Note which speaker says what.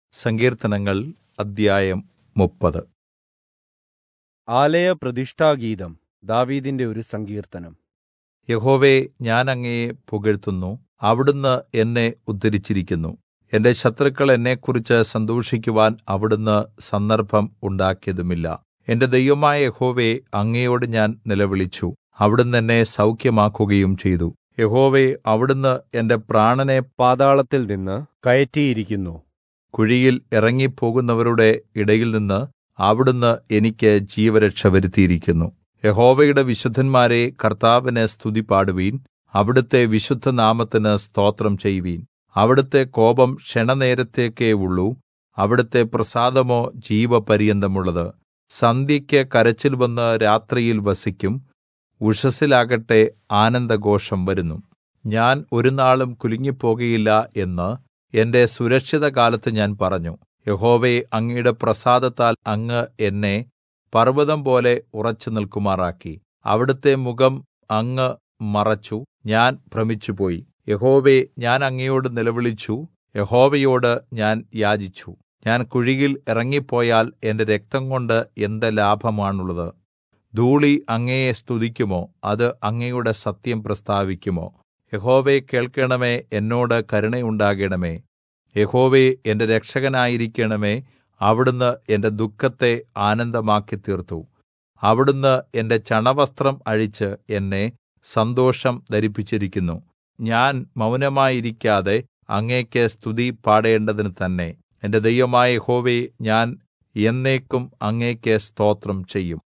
Speaker 1: സങ്കീർത്തനങ്ങൾ അദ്ധ്യായം മുപ്പത്
Speaker 2: ആലയ പ്രതിഷ്ഠാഗീതം ദാവീദിന്റെ ഒരു സങ്കീർത്തനം
Speaker 1: യഹോവേ ഞാൻ അങ്ങയെ പുകഴ്ത്തുന്നു അവിടുന്ന് എന്നെ ഉദ്ധരിച്ചിരിക്കുന്നു എന്റെ ശത്രുക്കൾ എന്നെക്കുറിച്ച് സന്തോഷിക്കുവാൻ അവിടുന്ന് സന്ദർഭം ഉണ്ടാക്കിയതുമില്ല എന്റെ ദൈവമായ യഹോവേ അങ്ങയോട് ഞാൻ നിലവിളിച്ചു അവിടുന്ന് എന്നെ സൗഖ്യമാക്കുകയും ചെയ്തു യഹോവേ അവിടുന്ന് എന്റെ പ്രാണനെ
Speaker 2: പാതാളത്തിൽ നിന്ന് കയറ്റിയിരിക്കുന്നു
Speaker 1: കുഴിയിൽ ഇറങ്ങിപ്പോകുന്നവരുടെ ഇടയിൽ നിന്ന് അവിടുന്ന് എനിക്ക് ജീവരക്ഷ വരുത്തിയിരിക്കുന്നു യഹോവയുടെ വിശുദ്ധന്മാരെ കർത്താവിന് സ്തുതി പാടുവീൻ അവിടുത്തെ വിശുദ്ധനാമത്തിന് സ്തോത്രം ചെയ്യുവീൻ അവിടുത്തെ കോപം ക്ഷണനേരത്തേക്കേ ഉള്ളൂ അവിടുത്തെ പ്രസാദമോ ജീവപര്യന്തമുള്ളത് സന്ധ്യയ്ക്ക് കരച്ചിൽ വന്ന് രാത്രിയിൽ വസിക്കും ഉഷസ്സിലാകട്ടെ ആനന്ദഘോഷം വരുന്നു ഞാൻ ഒരുനാളും കുലുങ്ങിപ്പോകയില്ല എന്ന് എന്റെ സുരക്ഷിതകാലത്ത് ഞാൻ പറഞ്ഞു യഹോവേ അങ്ങയുടെ പ്രസാദത്താൽ അങ്ങ് എന്നെ പർവ്വതം പോലെ ഉറച്ചു നിൽക്കുമാറാക്കി അവിടുത്തെ മുഖം അങ്ങ് മറച്ചു ഞാൻ ഭ്രമിച്ചുപോയി യഹോവേ ഞാൻ അങ്ങയോട് നിലവിളിച്ചു യഹോവയോട് ഞാൻ യാചിച്ചു ഞാൻ കുഴിയിൽ ഇറങ്ങിപ്പോയാൽ എന്റെ രക്തം കൊണ്ട് എന്ത് ലാഭമാണുള്ളത് ധൂളി അങ്ങയെ സ്തുതിക്കുമോ അത് അങ്ങയുടെ സത്യം പ്രസ്താവിക്കുമോ യഹോവേ കേൾക്കണമേ എന്നോട് കരുണയുണ്ടാകണമേ യഹോവേ എന്റെ രക്ഷകനായിരിക്കണമേ അവിടുന്ന് എന്റെ ദുഃഖത്തെ ആനന്ദമാക്കി തീർത്തു അവിടുന്ന് എന്റെ ചണവസ്ത്രം അഴിച്ച് എന്നെ സന്തോഷം ധരിപ്പിച്ചിരിക്കുന്നു ഞാൻ മൗനമായിരിക്കാതെ അങ്ങേക്ക് സ്തുതി പാടേണ്ടതിന് തന്നെ എന്റെ ദൈവമായ യഹോവേ ഞാൻ എന്നേക്കും അങ്ങേക്ക് സ്തോത്രം ചെയ്യും